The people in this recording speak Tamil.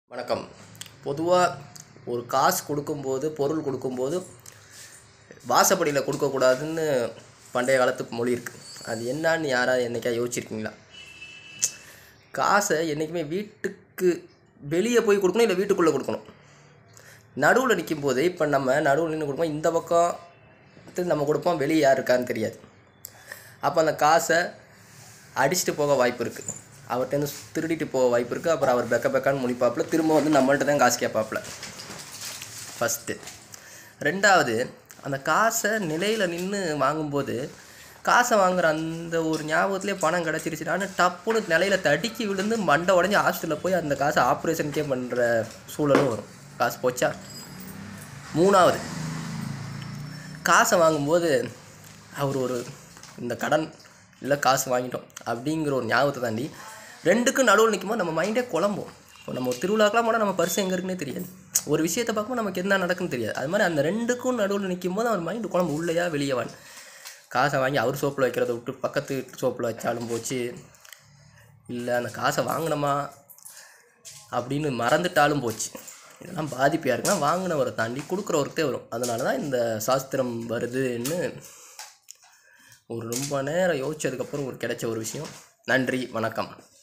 வணக்கம் பொதுவாக ஒரு காசு கொடுக்கும்போது பொருள் கொடுக்கும்போது வாசப்படியில் கொடுக்கக்கூடாதுன்னு பண்டைய காலத்து மொழி இருக்குது அது என்னன்னு யாராவது என்னைக்கா யோசிச்சிருக்கீங்களா காசை என்றைக்குமே வீட்டுக்கு வெளியே போய் கொடுக்கணும் இல்லை வீட்டுக்குள்ளே கொடுக்கணும் நடுவில் நிற்கும் போது இப்போ நம்ம நடுவில் நின்று கொடுப்போம் இந்த பக்கம் த்து நம்ம கொடுப்போம் வெளியே யார் இருக்கான்னு தெரியாது அப்போ அந்த காசை அடிச்சுட்டு போக வாய்ப்பு இருக்குது அவர்கிட்டருந்து திருடிட்டு போக வாய்ப்பு இருக்குது அப்புறம் அவர் பெக்க பெக்கான்னு முழிப்பாப்புல திரும்ப வந்து நம்மள்ட்ட தான் காசு கேட்பாப்புல ஃபஸ்ட்டு ரெண்டாவது அந்த காசை நிலையில் நின்று வாங்கும்போது காசை வாங்குற அந்த ஒரு ஞாபகத்துலேயே பணம் கிடச்சிருச்சுனான்னு டப்புன்னு நிலையில் தடுக்கி விழுந்து மண்டை உடஞ்சி ஹாஸ்டலில் போய் அந்த காசை ஆப்ரேஷனுக்கே பண்ணுற சூழலும் வரும் காசு போச்சா மூணாவது காசை வாங்கும்போது அவர் ஒரு இந்த கடன் இல்லை காசு வாங்கிட்டோம் அப்படிங்கிற ஒரு ஞாபகத்தை தாண்டி ரெண்டுக்கும் நடுவில் நிற்கும்போது நம்ம மைண்டே குழம்பும் இப்போ நம்ம ஒரு திருவிழாக்கெலாம் போனால் நம்ம பர்ஸ் எங்கே இருக்குன்னே தெரியாது ஒரு விஷயத்தை பார்க்கும்போது நமக்கு என்ன நடக்குன்னு தெரியாது அது மாதிரி அந்த ரெண்டுக்கும் நடுவில் நிற்கும்போது அவர் மைண்டு குழம்பு உள்ளேயா வெளியேவான் காசை வாங்கி அவர் சோப்பில் வைக்கிறத விட்டு பக்கத்து சோப்பில் வச்சாலும் போச்சு இல்லை அந்த காசை வாங்கினோமா அப்படின்னு மறந்துட்டாலும் போச்சு இதெல்லாம் பாதிப்பு யாருக்குன்னா வாங்கினவரை தாண்டி கொடுக்குறவருக்கே வரும் அதனால தான் இந்த சாஸ்திரம் வருதுன்னு ஒரு ரொம்ப நேரம் யோசிச்சதுக்கப்புறம் ஒரு கிடைச்ச ஒரு விஷயம் நன்றி வணக்கம்